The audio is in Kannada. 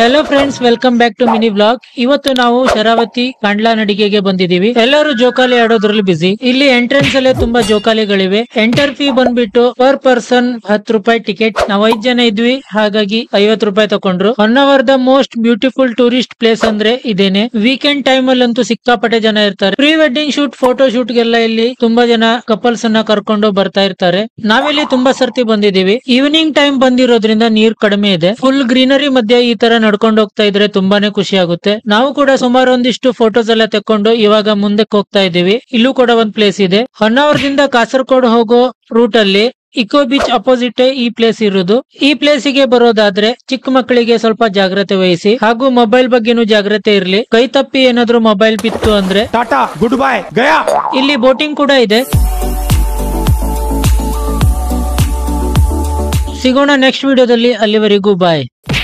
hello friends welcome back to mini blog ಇವತ್ತು ನಾವು ಶರಾವತಿ ಕಂಡ್ಲಾ ನಡಿಗೆಗೆ ಬಂದಿದೀವಿ ಎಲ್ಲರೂ ಜೋಕಾಲಿ ಆಡೋದ್ರಲ್ಲಿ ಬಿಸಿ ಇಲ್ಲಿ ಎಂಟ್ರೆನ್ಸ್ ಅಲ್ಲೇ ತುಂಬಾ ಜೋಕಾಲಿಗಳಿವೆ ಎಂಟರ್ ಫೀ ಬಂದ್ಬಿಟ್ಟು ಪರ್ ಪರ್ಸನ್ ಹತ್ತು ರೂಪಾಯಿ ಟಿಕೆಟ್ ನಾವು ಐದ್ ಜನ ಇದ್ವಿ ಹಾಗಾಗಿ ಐವತ್ತು ರೂಪಾಯಿ ತಕೊಂಡ್ರು one hour the most beautiful tourist place ಅಂದ್ರೆ ಇದೇನೆ ವೀಕೆಂಡ್ ಟೈಮ್ ಅಲ್ಲಂತೂ ಸಿಕ್ಕಾಪಟ್ಟೆ ಜನ ಇರ್ತಾರೆ pre wedding shoot photo shoot ಗೆಲ್ಲ ಇಲ್ಲಿ ತುಂಬಾ ಜನ ಕಪಲ್ಸ್ ಅನ್ನ ಕರ್ಕೊಂಡು ಬರ್ತಾ ಇರ್ತಾರೆ ನಾವಿಲ್ಲಿ ತುಂಬಾ ಸರ್ತಿ ಬಂದಿದೀವಿ ಈವ್ನಿಂಗ್ ಟೈಮ್ ಬಂದಿರೋದ್ರಿಂದ ನೀರ್ ಕಡಿಮೆ ಇದೆ ಫುಲ್ ಗ್ರೀನರಿ ಮಧ್ಯೆ ಈ ತರ ನಡ್ಕೊಂಡು ಹೋಗ್ತಾ ಇದ್ರೆ ತುಂಬಾನೇ ಖುಷಿ ಆಗುತ್ತೆ ನಾವು ಕೂಡ ಸುಮಾರು ಒಂದಿಷ್ಟು ಫೋಟೋಸ್ ಎಲ್ಲ ತೆಕ್ಕೊಂಡು ಇವಾಗ ಮುಂದಕ್ಕೆ ಹೋಗ್ತಾ ಇದೀವಿ ಇಲ್ಲೂ ಕೂಡ ಒಂದ್ ಪ್ಲೇಸ್ ಇದೆ ಹೊನ್ನಾವರದಿಂದ ಕಾಸರಗೋಡು ಹೋಗೋ ರೂಟ್ ಅಲ್ಲಿ ಇಕೋ ಬೀಚ್ ಅಪೋಸಿಟ್ ಈ ಪ್ಲೇಸ್ ಇರುವುದು ಈ ಪ್ಲೇಸ್ ಗೆ ಬರೋದಾದ್ರೆ ಚಿಕ್ಕ ಮಕ್ಕಳಿಗೆ ಸ್ವಲ್ಪ ಜಾಗ್ರತೆ ವಹಿಸಿ ಹಾಗೂ ಮೊಬೈಲ್ ಬಗ್ಗೆನೂ ಜಾಗ್ರತೆ ಇರ್ಲಿ ಕೈ ತಪ್ಪಿ ಏನಾದ್ರೂ ಮೊಬೈಲ್ ಬಿತ್ತು ಅಂದ್ರೆ टाटा गुड बाय गया ಇಲ್ಲಿ ಬೋಟಿಂಗ್ ಕೂಡ ಇದೆ ಸಿಗೋಣ ನೆಕ್ಸ್ಟ್ ವಿಡಿಯೋದಲ್ಲಿ ಅಲ್ಲಿವರೆಗೂ ಬಾಯ್